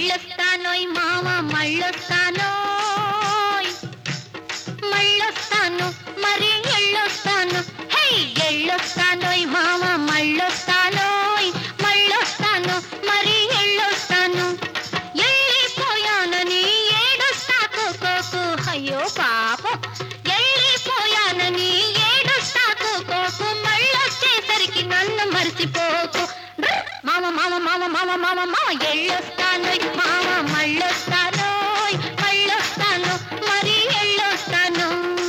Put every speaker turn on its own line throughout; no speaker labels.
ఎళ్ళొస్తానోయ్ మామ మళ్ళొస్తానోయ్ మళ్ళొస్తాను మరి ఎళ్ళొస్తాను హే ఎళ్ళొస్తానోయ్ మామ మళ్ళొస్తానోయ్ మళ్ళొస్తాను మరి ఎళ్ళొస్తాను ఎళ్ళిపోయానని ఏడుస్తా కోకోకు అయ్యో పాపం ఎళ్ళిపోయానని ఏడుస్తా కోకోకు మళ్ళొచ్చేసరికి నన్ను మర్చిపోకు డ్ర్! మామ మామ మామ మామ మామ మామ ఎళ్ళొస్తాను మామ మళ్ళొస్తాను మళ్ళొస్తాను మరి ఎళ్ళొస్తాను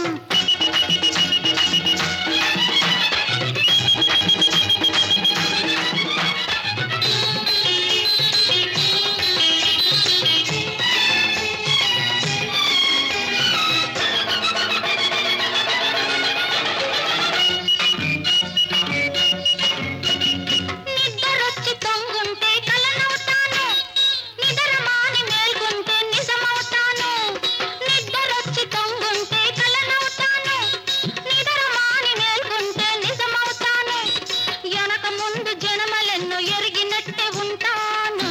నిద్రొచ్చి తొంగుంటే కలనవుతాను నిద్రమాని మేల్కొంటే నిజమవుతాను నిద్రొచ్చి తొంగుంటే కలనవుతాను నిద్రమాని మేల్కొంటే నిజమవుతాను వెనక ముందు జనమలెన్నో ఎరిగినట్టే ఉంటాను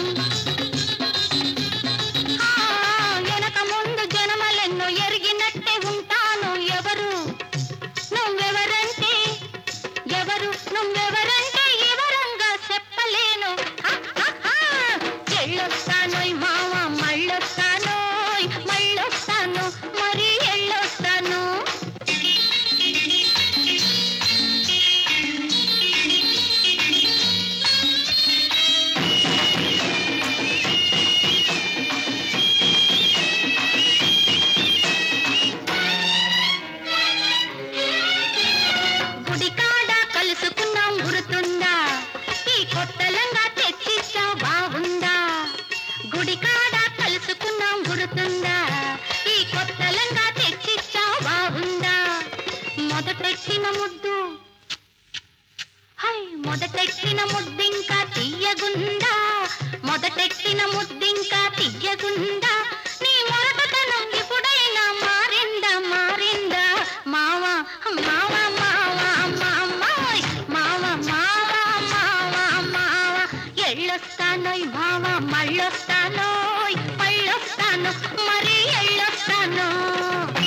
ఆ, వెనక ముందు జనమలెన్నో ఎరిగినట్టే ఉంటాను ఎవరు నువ్వెవరంటే ఎవరు నువ్వెవరంటే వివరంగా చెప్పలేను హ, హ, హ. ఎళ్ళొస్తానోయ్ మామ మళ్ళొస్తానోయ్ మళ్ళొస్తాను మరి ఎళ్ళొస్తాను గుడికాడ కలుసుకున్నాం గుర్తుందా ఈ కొత్తలంగా తెచ్చిచ్చా బాగుందా గుడికాడ కలుసుకున్నాం గుర్తుందా ఈ కొత్తలంగా తెచ్చిచ్చా బాగుందా మొదటెక్కిన ముద్దు హై మొదటెక్కిన ముద్దింకా తీయగుందా మొదటెక్కిన ముద్దింకా తీయగుందా నీ మొరటతనం ఎప్పుడైనా మారిందా మారిందా మావా మావా మావా మామాయ్ మావా మావా మావా మావా ఎళ్ళొస్తానోయ్ మావా మళ్ళొస్తానోయ్ మళ్ళొస్తాను మరి ఎళ్ళొస్తాను